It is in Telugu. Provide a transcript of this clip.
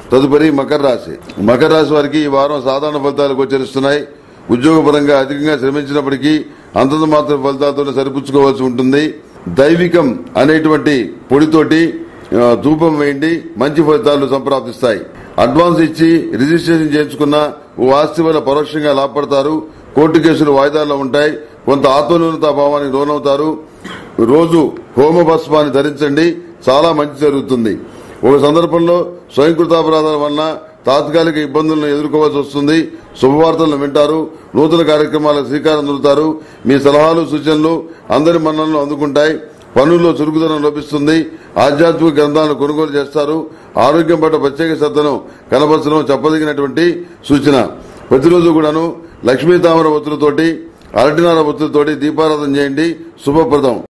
తదుపరి మకర రాశి మకర రాశి వారికి ఈ వారం సాధారణ ఫలితాలు గోచరిస్తున్నాయి ఉద్యోగపరంగా అధికంగా శ్రమించినప్పటికీ అంతంత మాత్రం ఫలితాలతో సరిపుచ్చుకోవాల్సి ఉంటుంది దైవికం అనేటువంటి పొడితోటి ఆ, ధూపం వేయండి మంచి ఫలితాలు సంప్రాప్తిస్తాయి అడ్వాన్స్ ఇచ్చి రిజిస్ట్రేషన్ చేయించుకున్న ఓ ఆస్తి వల్ల పరోక్షంగా లాభపడతారు కోర్టు కేసులు వాయిదాల్లో ఉంటాయి కొంత ఆత్మన్యూనతా భావానికి లోనవుతారు రోజు హోమ భస్మాన్ని ధరించండి చాలా మంచి జరుగుతుంది ఒక సందర్భంలో స్వయంకృతాపరాధాల వలన తాత్కాలిక ఇబ్బందులను ఎదుర్కోవాల్సి వస్తుంది శుభవార్తలను వింటారు నూతన కార్యక్రమాలకు శ్రీకారం చుడతారు మీ సలహాలు సూచనలు అందరి మన్నలను అందుకుంటాయి పనుల్లో చురుకుదనం లభిస్తుంది ఆధ్యాత్మిక గ్రంథాలను కొనుగోలు చేస్తారు ఆరోగ్యం పట్ల ప్రత్యేక శ్రద్ధను కనబరచడం చెప్పదగినటువంటి సూచన ప్రతిరోజు కూడాను లక్ష్మీ తామర ఒత్తులతోటి అరటినార ఒత్తులతోటి దీపారాధన చేయండి శుభప్రదం